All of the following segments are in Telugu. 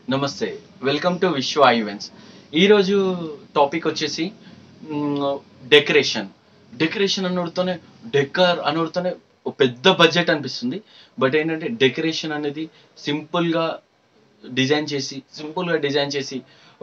నమస్తే వెల్కమ్ టు విశ్వ ఈవెంట్స్ ఈరోజు టాపిక్ వచ్చేసి డెకరేషన్ డెకరేషన్ అనుడితోనే డెకర్ అనుడితోనే ఒక పెద్ద బడ్జెట్ అనిపిస్తుంది బట్ ఏంటంటే డెకరేషన్ అనేది సింపుల్గా డిజైన్ చేసి సింపుల్గా డిజైన్ చేసి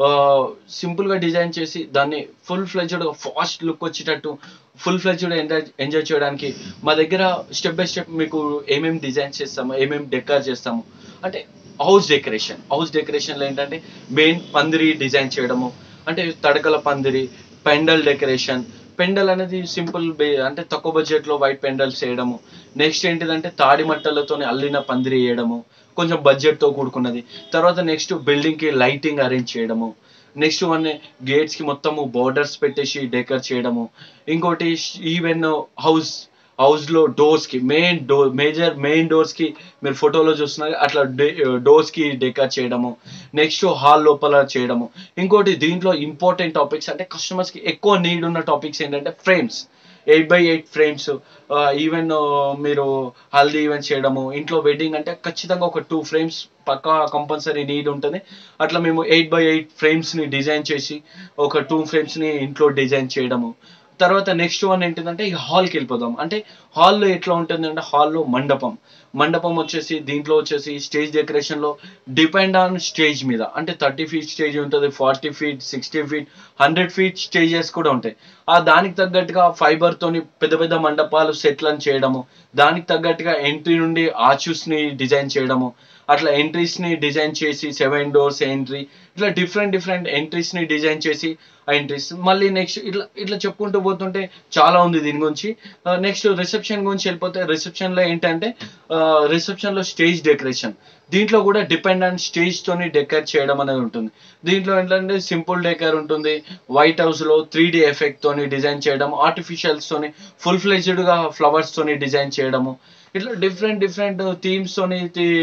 సింపుల్గా డిజైన్ చేసి దాన్ని ఫుల్ ఫ్లెజ్డ్గా ఫాస్ట్ లుక్ వచ్చేటట్టు ఫుల్ ఫ్లెజ్డ్ ఎంజాయ్ ఎంజాయ్ చేయడానికి మా దగ్గర స్టెప్ బై స్టెప్ మీకు ఏమేమి డిజైన్ చేస్తాము ఏమేమి డెకర్ చేస్తాము అంటే హౌస్ డెకరేషన్ హౌస్ డెకరేషన్లో ఏంటంటే మెయిన్ పందిరి డిజైన్ చేయడము అంటే తడకల పందిరి పెండల్ డెకరేషన్ పెండల్ అనేది సింపుల్ బే అంటే తక్కువ బడ్జెట్లో వైట్ పెండల్స్ చేయడము నెక్స్ట్ ఏంటిదంటే తాడి మట్టలతో అల్లిన పందిరి వేయడము కొంచెం బడ్జెట్తో కూడుకున్నది తర్వాత నెక్స్ట్ బిల్డింగ్కి లైటింగ్ అరేంజ్ చేయడము నెక్స్ట్ వన్ గేట్స్కి మొత్తము బోర్డర్స్ పెట్టేసి డెకర్ చేయడము ఇంకోటి ఈవెన్ హౌస్ హౌస్లో డోర్స్కి మెయిన్ డోర్ మేజర్ మెయిన్ డోర్స్కి మీరు ఫోటోలో చూస్తున్నారు అట్లా డోర్స్కి డెకర్ చేయడము నెక్స్ట్ హాల్ లోపల చేయడము ఇంకోటి దీంట్లో ఇంపార్టెంట్ టాపిక్స్ అంటే కస్టమర్స్కి ఎక్కువ నీడ్ ఉన్న టాపిక్స్ ఏంటంటే frames eight by eight frames even మీరు హల్దీ ఈవెంట్ చేయడము ఇంట్లో వెడ్డింగ్ అంటే ఖచ్చితంగా ఒక టూ ఫ్రేమ్స్ పక్కా కంపల్సరీ నీడ్ ఉంటుంది అట్లా మేము ఎయిట్ బై ఎయిట్ ఫ్రేమ్స్ని డిజైన్ చేసి ఒక టూ ఫ్రేమ్స్ని ఇంట్లో డిజైన్ చేయడము తర్వాత నెక్స్ట్ వన్ ఏంటిదంటే ఈ హాల్కి వెళ్ళిపోదాం అంటే హాల్లో ఎట్లా ఉంటుంది అంటే హాల్లో మండపం మండపం వచ్చేసి దీంట్లో వచ్చేసి స్టేజ్ డెకరేషన్లో డిపెండ్ ఆన్ స్టేజ్ మీద అంటే థర్టీ ఫీట్ స్టేజ్ ఉంటుంది forty feet sixty feet hundred feet stages కూడా ఉంటాయి ఆ దానికి తగ్గట్టుగా ఫైబర్తోని పెద్ద పెద్ద మండపాలు సెట్లను చేయడము దానికి తగ్గట్టుగా ఎంట్రీ నుండి ఆచూస్ని డిజైన్ చేయడము అట్లా ఎంట్రీస్ని డిజైన్ చేసి సెవెన్ డోర్స్ ఎంట్రీ ఇట్లా డిఫరెంట్ డిఫరెంట్ ఎంట్రీస్ని డిజైన్ చేసి ఆ ఎంట్రీస్ మళ్ళీ నెక్స్ట్ ఇట్లా ఇట్లా చెప్పుకుంటూ పోతుంటే చాలా ఉంది దీని గురించి నెక్స్ట్ రిసెప్షన్ గురించి వెళ్ళిపోతే రిసెప్షన్లో ఏంటంటే రిసెప్షన్లో స్టేజ్ డెకరేషన్ దీంట్లో కూడా డిపెండ్ ఆన్ స్టేజ్ తోని డెకర్ చేయడం అనేది ఉంటుంది దీంట్లో ఏంటంటే సింపుల్ డెకర్ ఉంటుంది వైట్ హౌస్ లో త్రీ డి ఎఫెక్ట్ తోని డిజైన్ చేయడం ఆర్టిఫిషియల్స్ తోని ఫుల్ ఫ్లెజ్డ్ గా ఫ్లవర్స్ తోని డిజైన్ చేయడము ఇట్లా డిఫరెంట్ డిఫరెంట్ థీమ్స్ తోని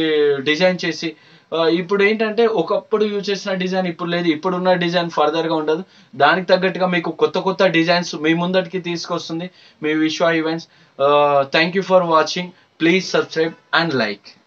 డిజైన్ చేసి ఇప్పుడు ఏంటంటే ఒకప్పుడు యూజ్ చేసిన డిజైన్ ఇప్పుడు లేదు ఇప్పుడున్న డిజైన్ ఫర్దర్ గా ఉండదు దానికి తగ్గట్టుగా మీకు కొత్త కొత్త డిజైన్స్ మీ ముందటికి తీసుకొస్తుంది మీ Vishwa events thank you for watching please subscribe and like